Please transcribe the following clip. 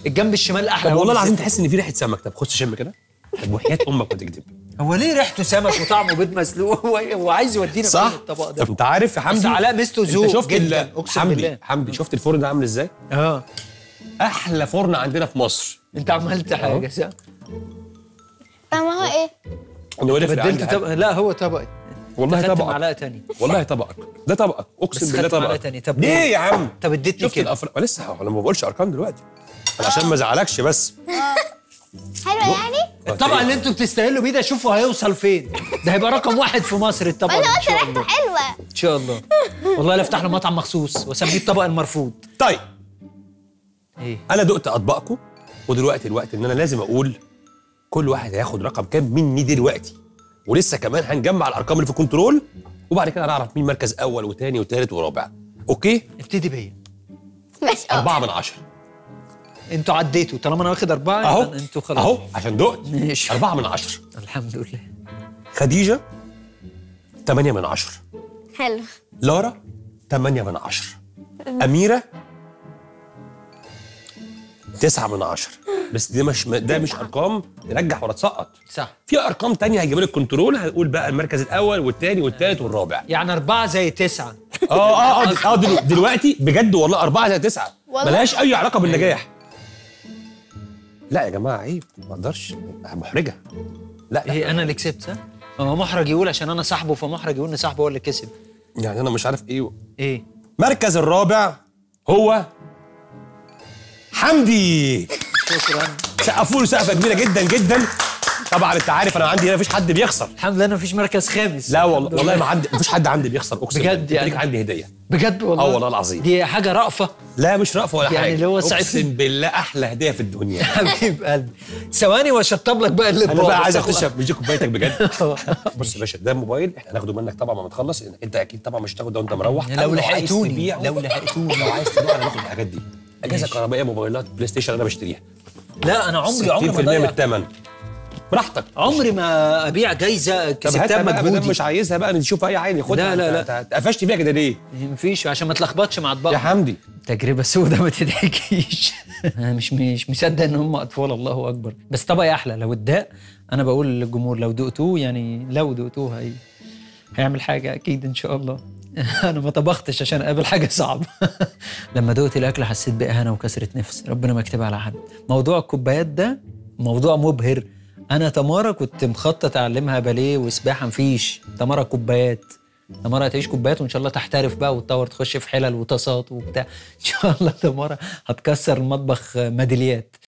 الجنب الشمال احلى طب هو والله العظيم بالزيت. تحس ان في ريحه سمك طب خش شم كده طب وحياه امك ما تكذب هو ليه ريحته سمك وطعمه بيض مسلوق هو هو عايز يودينا صح فين الطبق ده طب انت عارف يا حمدي بس علاء ميزته انت ذوق شفت جداً، ال- أقسم حمدي بالله. حمدي شفت الفرن ده عامل ازاي اه احلى فرن عندنا في مصر انت عملت حاجه صح طعمها ايه؟ انا يفرق بدلت عندي طبق لا هو طبقي والله خدت طبقك معلقه تانية والله طبقك ده طبقك بس اقسم بالله خدت معلقة طبقك تانية. طب ليه ليه؟ يا عم طب اديتني شفت كده الافراد لسه انا ما بقولش ارقام دلوقتي أنا عشان ما ازعلكش بس حلوة يعني؟ الطبق اللي انتوا بتستاهلوا بيه ده شوفوا هيوصل فين ده هيبقى رقم واحد في مصر الطبق انا ده ان قلت شاء ريحته الله حلوة ان شاء الله والله لا افتح له مطعم مخصوص واسميه الطبق المرفوض طيب ايه انا دقت اطباقكم ودلوقتي الوقت ان انا لازم اقول كل واحد هياخد رقم كام مني دلوقتي ولسه كمان هنجمع الارقام اللي في الكنترول وبعد كده هنعرف مين مركز اول وثاني وثالث ورابع اوكي ابتدي بيا ماشي اه أربعة من عشرة انتوا عديتوا طالما انا واخد اربعه اهو يبقى انتوا خلاص اهو عشان دقت ماشي. أربعة من عشرة الحمد لله خديجة ثمانية من عشرة حلو لارا 8 من عشرة أميرة تسعة من عشرة بس دي مش ده مش أرقام ترجح ولا تسقط صح في أرقام تانية هيجيب لك كنترول هنقول بقى المركز الأول والثاني والثالث والرابع يعني اربعه زي تسعه اه اه اه اه دلو- دلوقتي بجد والله أربعة زي تسعة والله. ملهاش أي علاقة بالنجاح لا يا جماعة عيب ما أقدرش محرجة لا لا ايه انا اللي كسبت صح؟ هو محرج يقول عشان انا صاحبه فمحرج يقول ان صاحبه هو اللي كسب يعني أنا مش عارف إيه ايه المركز الرابع هو حمدي شكرا سقفوا له سقفه كبيره جدا جدا طبعا انت عارف انا عندي هنا مفيش حد بيخسر الحمد لله انا مفيش مركز خامس لا والله والله ما عندي مفيش حد عندي بيخسر اقسم بجد بالله. يعني؟ ليك عندي هديه بجد والله اه والله العظيم. دي حاجه رأفه لا مش رأفه ولا يعني حاجه اللي هو سعيد. اقسم بالله احلى هديه في الدنيا حبيب قلبي ثواني واشطب لك بقى اللي انا بقى عايز اخش بيجي كوبايتك بجد بص يا باشا ده موبايل احنا هناخده منك طبعا ما تخلص انت اكيد طبعا مش هتاخده وانت مروح لو أو عايز لحقتوني تبيع- لو لحقتوني لو عايز تبيع انا باخد الحاجات دي اجهزه ماشي. كهربائيه موبايلات بلاي ستيشن انا بشتريها لا انا عمري 60% عمري ما من ضيع الثمن براحتك عمري ما ابيع جايزه طب كسبتها هاتها بقى ما دام بمجهودي مش عايزها بقى نشوف اي عيل ياخدها لا، لا، أنت- لا. أنت قفشت فيها كده ليه؟ مفيش عشان ما تلخبطش مع يا اطباق حمدي تجربه سودة ما تضحكيش انا مش مش مصدق ان هم اطفال الله اكبر بس طبعا احلى لو اتداق انا بقول للجمهور لو دقتوه يعني لو دقتوه هي هيعمل حاجه اكيد ان شاء الله انا ما طبختش عشان اقابل حاجه صعبه لما دقت الاكل حسيت باهانه وكسره نفس ربنا ما يكتبها على حد موضوع الكوبايات ده موضوع مبهر انا تمارا كنت مخطط اعلمها باليه وسباحه مفيش تمارا كوبايات تمارا هتعيش كوبايات وان شاء الله تحترف بقى وتطور تخش في حلل وطاسات وبتاع ان شاء الله تمارا هتكسر المطبخ ميداليات